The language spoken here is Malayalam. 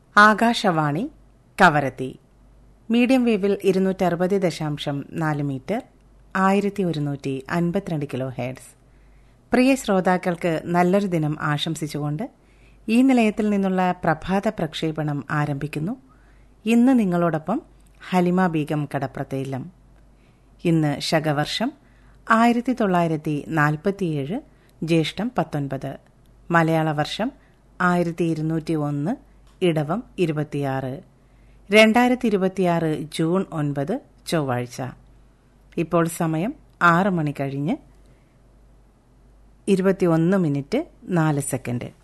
ആകാശവാണി കവരത്തി മീഡിയം വേവിൽ ഇരുന്നൂറ്ററുപത് ദശാംശം നാല് മീറ്റർ ആയിരത്തി ഒരുന്നൂറ്റി അൻപത്തിരണ്ട് കിലോ ഹെഡ്സ് പ്രിയ ശ്രോതാക്കൾക്ക് നല്ലൊരു ദിനം ആശംസിച്ചുകൊണ്ട് ഈ നിലയത്തിൽ നിന്നുള്ള പ്രഭാത പ്രക്ഷേപണം ആരംഭിക്കുന്നു ഇന്ന് നിങ്ങളോടൊപ്പം ഹലിമ ബീഗം കടപ്രത്തേലം ഇന്ന് ശകവർഷം ആയിരത്തി തൊള്ളായിരത്തി നാൽപ്പത്തിയേഴ് ജ്യേഷ്ഠം പത്തൊൻപത് മലയാള വർഷം ആയിരത്തി ഇരുന്നൂറ്റി ഒന്ന് ഇടവം ഇരുപത്തിയാറ് രണ്ടായിരത്തി ഇരുപത്തിയാറ് ജൂൺ ഒൻപത് ചൊവ്വാഴ്ച ഇപ്പോൾ സമയം ആറ് മണി കഴിഞ്ഞ് ഇരുപത്തിയൊന്ന് മിനിറ്റ് നാല് സെക്കൻഡ്